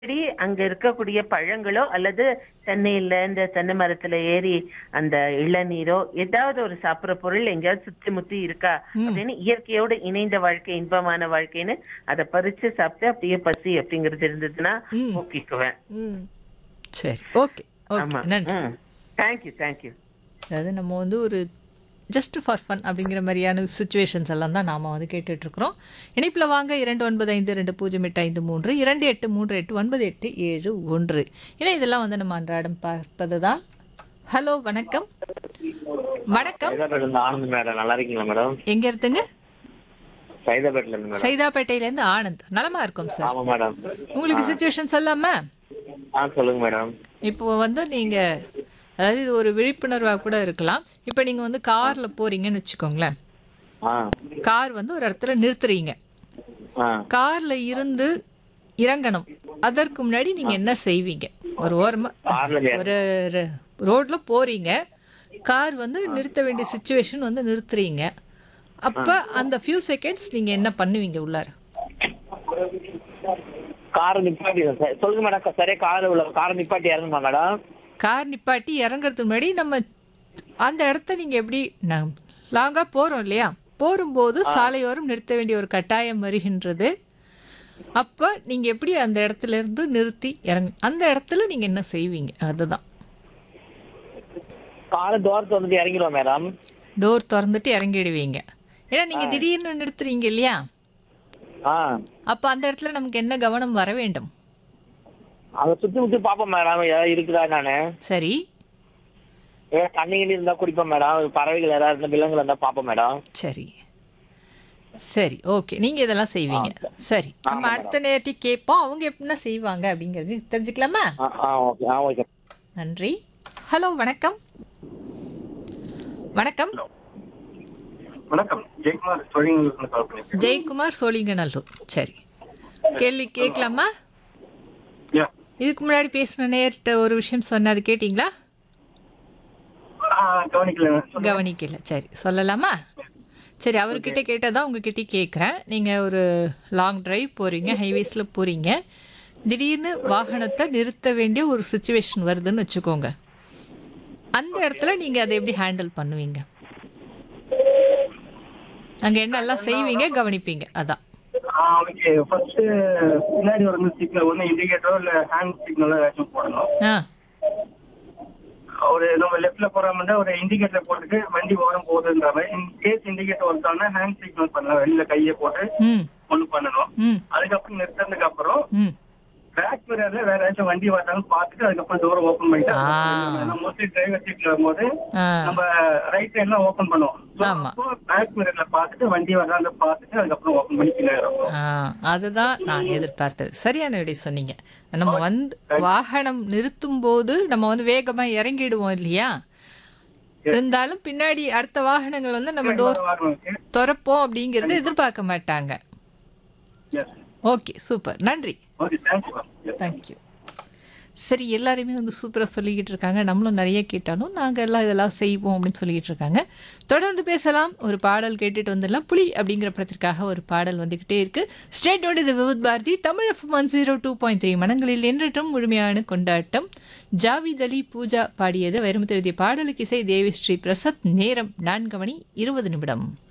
செடி அங்க இருக்கக்கூடிய பழங்களோ அல்லது தென்னையில இந்த தென்னை மரத்துல ஏறி அந்த இளநீரோ ஏதாவது ஒரு சாப்பிடுற பொருள் எங்கேயாவது சுத்தி முத்தி இருக்கா அப்படின்னு இயற்கையோடு இணைந்த வாழ்க்கை இன்பமான வாழ்க்கைன்னு அதை பறிச்சு சாப்பிட்டு அப்படியே பசி அப்படிங்கிறது இருந்ததுன்னா போக்கிக்குவேன் ம் சரி ஓகே ஆமா ஓகே நன்றி ம் தேங்க்யூ தேங்க்யூ அதாவது நம்ம வந்து ஒரு ஜஸ்ட் ஃபார் ஃபன் அப்படிங்கிற மாதிரியான சுச்சுவேஷன்ஸ் எல்லாம் தான் நாம் வந்து கேட்டுட்ருக்குறோம் இணைப்பில் வாங்க இரண்டு ஒன்பது ஐந்து ரெண்டு பூஜ்ஜியம் எட்டு ஐந்து மூன்று இரண்டு எட்டு மூன்று எட்டு ஒன்பது எட்டு ஏழு ஒன்று ஏன்னா இதெல்லாம் வந்து நம்ம அன்றாடம் பார்ப்பது தான் ஹலோ வணக்கம் வணக்கம் சைதாபேட்ல இருந்து ஆனந்த் மேடம் நல்லா இருக்கீங்களா மேடம் எங்க இருந்துங்க சைதாபேட்ல இருந்து மேடம் சைதாப்பேட்டையிலேருந்து ஆனந்த் நலமா இருக்கும் சார் ஆமா மேடம் உங்களுக்கு சுச்சுவேஷன் சொல்லாமா ஆ சொல்லுங்க மேடம் இப்போ வந்து நீங்க அதாவது இது ஒரு விழிப்புணர்வாக கூட இருக்கலாம் இப்போ நீங்க வந்து கார்ல போறீங்கன்னு வச்சுக்கோங்களேன் ஆ கார் வந்து ஒரு இடத்துல நிறுத்துறீங்க ஆ கார்ல இருந்து இறங்கணும் அதற்கு முன்னாடி நீங்க என்ன செய்வீங்க ஒரு ஓரமா கார்ல ஏற- ஒரு ர- ரோட்ல போறீங்க கார் வந்து நிறுத்த வேண்டிய சுச்சுவேஷன் வந்து நிறுத்துறீங்க அப்ப அந்த ஃபியூ செகண்ட்ஸ் நீங்க என்ன பண்ணுவீங்க உள்ளார காரை நிப்பாட்டி ச- சொல்லுங்க மேடம் சரியா கார் உள்ள காரை நிப்பாட்டி இறங்குமா மேடம் கார் நிப்பாட்டி இறங்குறதுக்கு முன்னாடி நம்ம அந்த இடத்த நீங்க எப்படி லாங்கா போறோம் இல்லையா போகும்போது சாலையோரம் நிறுத்த வேண்டிய ஒரு கட்டாயம் வருகின்றது அப்ப நீங்க எப்படி அந்த இடத்துல இருந்து நிறுத்தி இறங்கு அந்த இடத்துல நீங்க என்ன செய்வீங்க அதுதான் காரை தோரத்தை வந்துட்டு இறங்கிடுவோம் மேடம் டோர் திறந்துட்டு இறங்கிடுவீங்க ஏன்னா நீங்க திடீர்னு நிறுத்துறீங்க இல்லையா ஆ அப்ப அந்த இடத்துல நமக்கு என்ன கவனம் வர வேண்டும் அங்க சுத்தி முத்தி பாப்போம் மேடம் ஏதாவது இருக்குதா நானு சரி ஏ தண்ணி கிண்ணி இருந்தா குடிப்போம் மேடம் பறவைகள் ஏதாவது இருந்தா விலங்குகள் இருந்தா பாப்போம் மேடம் சரி சரி ஓகே நீங்க இதெல்லாம் செய்வீங்க சரி நம்ம அடுத்த நேரத்தை கேட்போம் அவங்க எப்படின்னா செய்வாங்க அப்படிங்கிறது தெரிஞ்சுக்கலாமா ஆ ஆ ஓகே ஆ ஓகே நன்றி ஹலோ வணக்கம் வணக்கம் வணக்கம் ஜெயக்குமார் தொழில்நுட்ப கால் பண்ணிருக்கேன் ஜெயக்குமார் சோழிங்கநல்லூர் சரி கேள்வி கேட்கலாமா யா இதுக்கு முன்னாடி பேசின நேர்கிட்ட ஒரு விஷயம் சொன்ன அது கேட்டிங்களா ஆ, கவனிக்கல சொல்லுங்க. கவனிக்கல சரி சொல்லலாமா சரி அவர்கிட்ட கேட்டதான் உங்ககிட்ட கேட்குறேன் நீங்கள் ஒரு லாங் டிரைவ் போகிறீங்க ஹைவேஸில் போகிறீங்க திடீர்னு வாகனத்தை நிறுத்த வேண்டிய ஒரு சுச்சுவேஷன் வருதுன்னு வச்சுக்கோங்க அந்த இடத்துல நீங்கள் அதை எப்படி ஹேண்டில் பண்ணுவீங்க அங்கே என்னெல்லாம் செய்வீங்க கவனிப்பீங்க அதான் ஆ, ஓகே ஃபர்ஸ்ட் பின்னாடி ஒரு சிக்னல் ஒன்று இண்டிகேட்டரோ இல்ல ஹேண்ட் சிக்னலோ ஏதாச்சும் போடணும் ஆ ஒரு நம்ம லெஃப்ட்ல போறாம ஒரு இண்டிகேட்டர் போட்டுட்டு வண்டி ஓரம் போகுதுன்ற மாதிரி இன் கேஸ் இண்டிகேட்டர் ஒருத்தானா ஹேண்ட் சிக்னல் பண்ணலாம் வெளியில கையை போட்டு ம் ஒண்ணு பண்ணணும் ம் அதுக்கப்புறம் நிறுத்ததுக்கு அப்புறம் ம் பேக் மிரர்ல வேற ஏதாச்சும் வண்டி வரட்டாலும் பார்த்துட்டு அதுக்கப்புறம் டோர் ஓபன் பண்ணிட்டு ஆ. மோஸ்ட்லி டிரைவர் சீட்ல வரும்போது ஆ நம்ம ரைட் எல்லாம் ஓபன் பண்ணுவோம் ஆமா. பேக் மிரர்ல பார்த்துட்டு வண்டி வர்றாங்க பார்த்துட்டு அதுக்கப்புறம் ஓபன் பண்ணி பின்னாடி வரும் ஆ, அதுதான் நான் எதிர்பார்த்தது சரியான விடை சொன்னீங்க நம்ம வந்து வாகனம் நிறுத்தும் போது நம்ம வந்து வேகமா இறங்கிடுவோம் இல்லையா இருந்தாலும் பின்னாடி அடுத்த வாகனங்கள் வந்து நம்ம டோர் திறப்போம் அப்படிங்கறத எதிர்பார்க்க மாட்டாங்க ஓகே சூப்பர் நன்றி ஓகே தேங்க்யூ மேம் தேங்க்யூ சரி எல்லாருமே வந்து சூப்பராக சொல்லிக்கிட்டு இருக்காங்க நம்மளும் நிறைய கேட்டாலும் நாங்கள் எல்லாம் இதெல்லாம் செய்வோம் அப்படின்னு சொல்லிக்கிட்டு இருக்காங்க தொடர்ந்து பேசலாம் ஒரு பாடல் கேட்டுட்டு வந்துடலாம் புலி அப்படிங்கிற படத்திற்காக ஒரு பாடல் வந்துக்கிட்டே இருக்கு ஸ்டேட்டோட இது Vividh Bharati Tamil F one zero two point three மனங்களில் என்றும் முழுமையான கொண்டாட்டம் ஜாவித் அலி பூஜா பாடியது வைரமுத்து எழுதிய பாடலுக்கு இசை தேவி ஸ்ரீ பிரசாத் நேரம் நான்கு மணி இருபது நிமிடம்